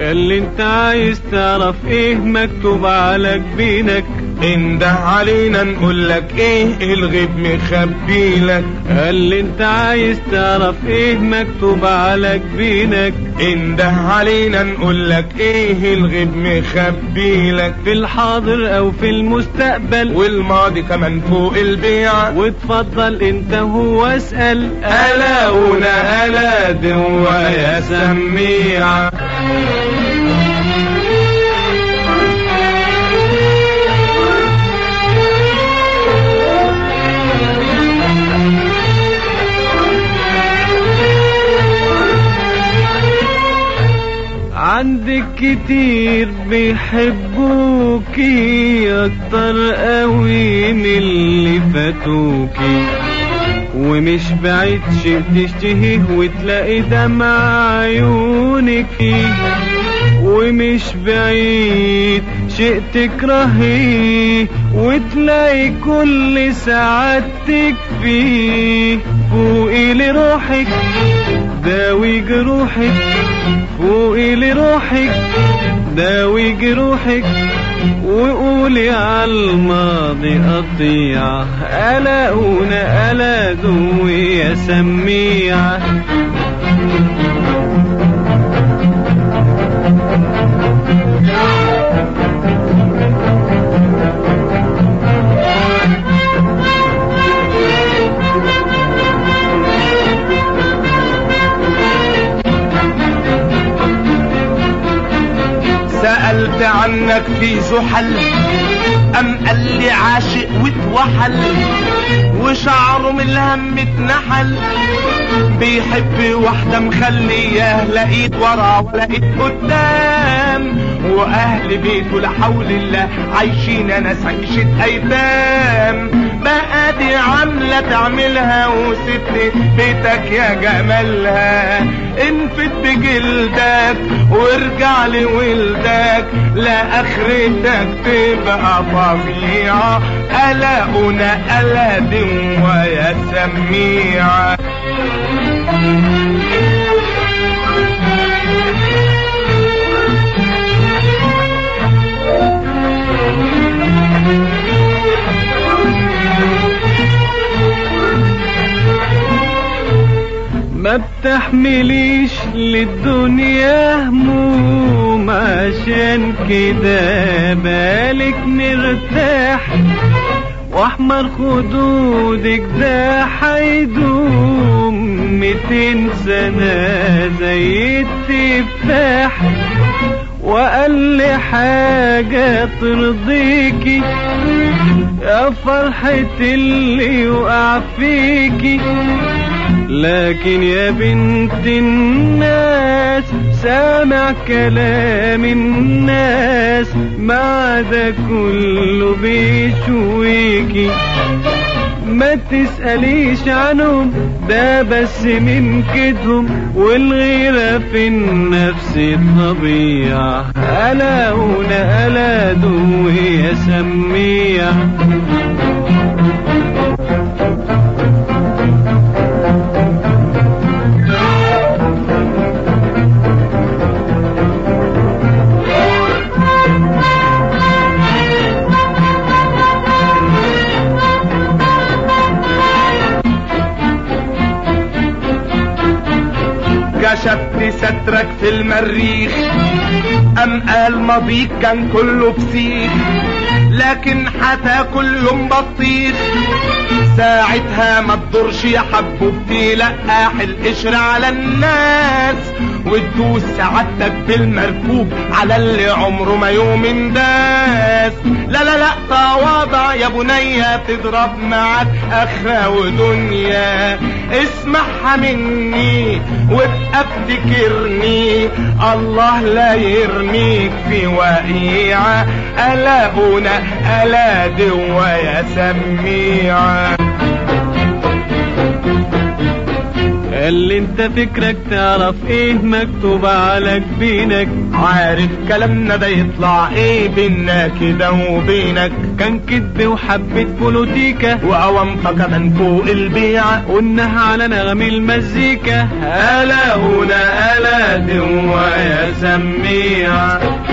اللي انت عايز تعرف ايه مكتوب على جبينك انده علينا نقول لك ايه الغيب مخبي لك اللي انت عايز تعرف ايه مكتوب على جبينك انده علينا نقول لك ايه الغيب مخبي لك في الحاضر او في المستقبل والماضي كمان فوق البيع وتفضل انت هو اسأل ألا ونا ألا دوا يا سميع عندك كتير بيحبوكي اكتر قوي من اللي فاتوكي ومش بعيد شيء تشتهيه وتلاقي دمع عيونك فيه ومش بعيد شيء تكرهيه وتلاقي كل سعادتك فيه فوقي لروحك داوي جروحك فوقي لروحك داوي جروحك وقولي عالماضي قطيعة ألا أونا ألا دوي يا سميعة سألت عنك في زحل أم قال لي عاشق واتوحل وشعره من الهم اتنحل بيحب واحدة مخلياه لقيت ورا ولقيت قدام وأهل بيته لا حول الله عايشين ناس عيشة أيتام بقى دي عاملة تعملها وسبت بيتك يا جمالها انفت بجلدك وارجع لولدك لا اخرتك تبقى فظيعة ألا أنا ألا دوا يا سميعة ما بتحمليش للدنيا هموم عشان كده بالك مرتاح واحمر خدودك ده حيدوم ميتين سنة زي التفاح وقال حاجة ترضيكي يا فرحة اللي يقع فيكي لكن يا بنت الناس سامع كلام الناس ما ده كله بيشويكي ما تسأليش عنهم ده بس من كدهم والغيرة في النفس طبيعة ألا هنا ألا دوي يا سميع كشفت سترك في المريخ أم قال ماضيك كان كله فسيخ لكن هتاكل يوم بطيخ ساعتها ما تضرش يا حبوبتي لقاح القشر على الناس وتدوس سعادتك بالمركوب على اللي عمره ما يوم انداس لا لا لا تواضع يا بنية تضرب معاك اخرة ودنيا اسمعها مني وابقى افتكرني الله لا يرميك في وقيعة ألا هنا ألا دوا يا سميعة اللي انت فكرك تعرف ايه مكتوب على جبينك عارف كلامنا ده يطلع ايه بينا كده وبينك كان كدب وحبة بوليتيكا وأوامطة كمان فوق البيعة قلناها على نغم المزيكا ألا هنا ألا عدو يا سميع